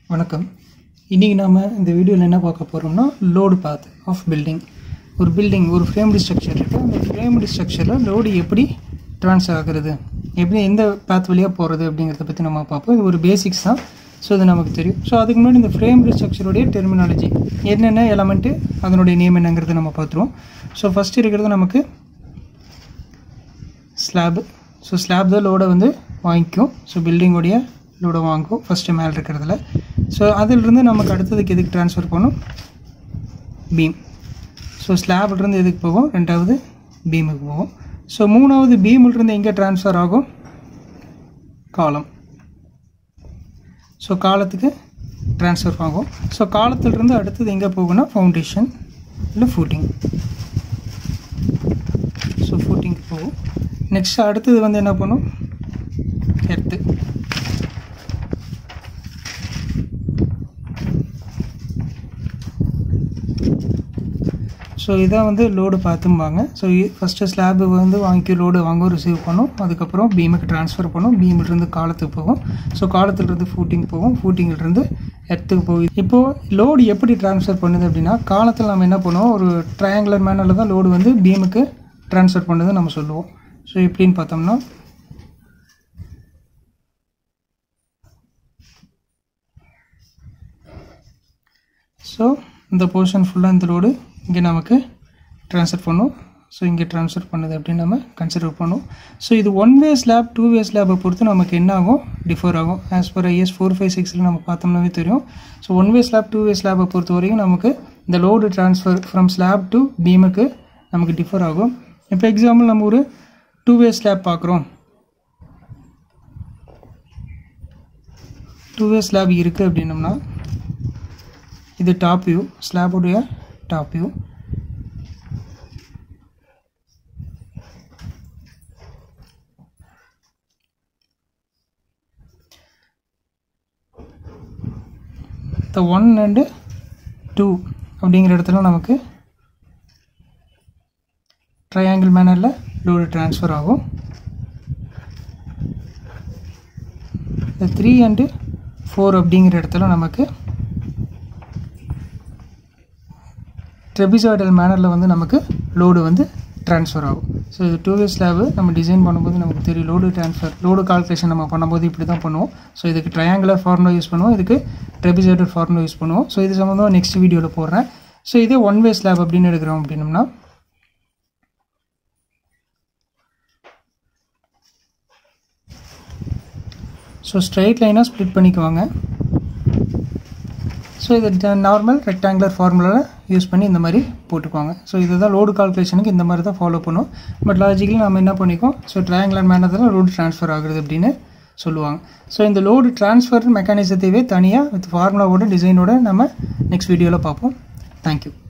வணக்கம் இன்றைக்கி நாம் இந்த வீடியோவில் என்ன பார்க்க போகிறோம்னா லோடு பாத் ஆஃப் பில்டிங் ஒரு பில்டிங் ஒரு ஃப்ரேம்டு ஸ்ட்ரக்சர் இருக்குது அந்த ஃப்ரேம்டு ஸ்ட்ரக்சரில் லோடு எப்படி ட்ரான்ஸ்ஃபர் ஆகுறது எப்படி எந்த பாத் வழியாக போகிறது அப்படிங்கிறத பற்றி நம்ம பார்ப்போம் இது ஒரு பேசிக்ஸ் தான் ஸோ இது நமக்கு தெரியும் ஸோ அதுக்கு முன்னாடி இந்த ஃப்ரேம்டு ஸ்ட்ரக்சருடைய டெர்மினாலஜி என்னென்ன எலமெண்ட்டு அதனுடைய நேம் என்னங்கிறத நம்ம பார்த்துருவோம் ஸோ ஃபஸ்ட்டு இருக்கிறது நமக்கு ஸ்லாப் ஸோ ஸ்லாப் தான் லோடை வந்து வாங்கிக்கும் ஸோ பில்டிங்கோடைய லோடை வாங்கும் ஃபஸ்ட்டு மேலே இருக்கிறதுல ஸோ அதிலிருந்து நமக்கு அடுத்ததுக்கு எதுக்கு ட்ரான்ஸ்ஃபர் பண்ணும் பீம் ஸோ ஸ்லாப்லேருந்து எதுக்கு போகும் ரெண்டாவது பீமுக்கு போகும் ஸோ மூணாவது பீம்லேருந்து எங்கே ட்ரான்ஸ்ஃபர் ஆகும் காலம் ஸோ காலத்துக்கு ட்ரான்ஸ்ஃபர் ஆகும் ஸோ காலத்திலிருந்து அடுத்தது எங்கே போகும்னா ஃபவுண்டேஷன் இல்லை ஃபூட்டிங் ஸோ ஃபூட்டிங்க்கு போகும் நெக்ஸ்ட் அடுத்தது வந்து என்ன பண்ணும் எர்த்து ஸோ இதான் வந்து லோடு பார்த்தும்பாங்க ஸோ ஃபஸ்ட்டு ஸ்லாபு வந்து வாங்கி லோடு வாங்க ரிசீவ் பண்ணும் அதுக்கப்புறம் பீமுக்கு ட்ரான்ஸ்ஃபர் பண்ணும் பீமிலிருந்து காலத்துக்கு போகும் ஸோ காலத்துலேருந்து ஃபூட்டிங் போகும் ஃபூட்டிங்கிலிருந்து எர்த்துக்கு போகுது இப்போது லோடு எப்படி ட்ரான்ஸ்ஃபர் பண்ணுது அப்படின்னா காலத்தில் நம்ம என்ன பண்ணுவோம் ஒரு ட்ரையாங்குலர் மேனரில் தான் லோடு வந்து பீமுக்கு ட்ரான்ஸ்ஃபர் பண்ணுது நம்ம சொல்லுவோம் ஸோ எப்படின்னு பார்த்தோம்னா ஸோ இந்த போர்ஷன் ஃபுல்லாக இந்த லோடு இங்கே நமக்கு ட்ரான்ஸ்ஃபர் பண்ணும் ஸோ இங்கே ட்ரான்ஸ்ஃபர் பண்ணுது அப்படின்னு நம்ம கன்சிடர் பண்ணுவோம் ஸோ இது one way slab two way ஸ்லாபை பொறுத்து நமக்கு என்ன ஆகும் டிஃபர் ஆகும் as per IS four five சிக்ஸில் நம்ம பார்த்தோம்னாவே தெரியும் so one way slab two way ஸ்லாபை பொறுத்த வரைக்கும் நமக்கு இந்த load transfer from slab to பீமுக்கு நமக்கு டிஃபர் ஆகும் இப்போ எக்ஸாம்பிள் நம்ம ஒரு டூ வே ஸ்லாப் பார்க்குறோம் டூ வே ஸ்லாப் இருக்குது அப்படின்னம்னா இது டாப் வியூ ஸ்லாபுடைய top view the one and two அப்படிங்கிற இடத்துல நமக்கு ட்ரையாங்கிள் மேனரில் லோடு ட்ரான்ஸ்ஃபர் ஆகும் இந்த த்ரீ அண்டு ஃபோர் அப்படிங்கிற இடத்துல நமக்கு ட்ரெபிசாய்டல் மேனரில் வந்து நமக்கு லோடு வந்து ட்ரான்ஸ்ஃபர் ஆகும் ஸோ இது டூ வே ஸ்லாபு நம்ம டிசைன் பண்ணும்போது நமக்கு தெரியும் லோடு ட்ரான்ஸ்ஃபர் லோடு கால்குலேஷன் நம்ம பண்ணும்போது இப்படி தான் பண்ணுவோம் ஸோ இதுக்கு ட்ரையாங்குலர் ஃபார்முலா யூஸ் பண்ணுவோம் இதுக்கு ட்ரெபிசாய்டல் ஃபார்முலா யூஸ் பண்ணுவோம் ஸோ இது சம்மந்தமாக நெக்ஸ்ட் வீடியோவில் போடுறேன் ஸோ இதே ஒன் வே ஸ்லாப் அப்படின்னு எடுக்கிறோம் அப்படின்னம்னா ஸோ ஸ்ட்ரைட் லைனாக ஸ்ப்ளிட் பண்ணிக்குவாங்க ஸோ இது நார்மல் ரெக்டாங்குலர் ஃபார்முலாவில் யூஸ் பண்ணி இந்த மாதிரி போட்டுக்குவாங்க ஸோ இதுதான் லோடு கால்குலேஷனுக்கு இந்த மாதிரி தான் ஃபாலோ பண்ணும் பட் லாஜிக்கலி நம்ம என்ன பண்ணிக்கோம் ஸோ ட்ரையாங்குலர் மேனதில் லோடு ட்ரான்ஸ்ஃபர் ஆகுறது அப்படின்னு சொல்லுவாங்க ஸோ இந்த லோடு ட்ரான்ஸ்ஃபர் மெக்கானிசத்தையே தனியாக வித் ஃபார்முலாவோட டிசைனோட நம்ம நெக்ஸ்ட் வீடியோவில் பார்ப்போம் தேங்க்யூ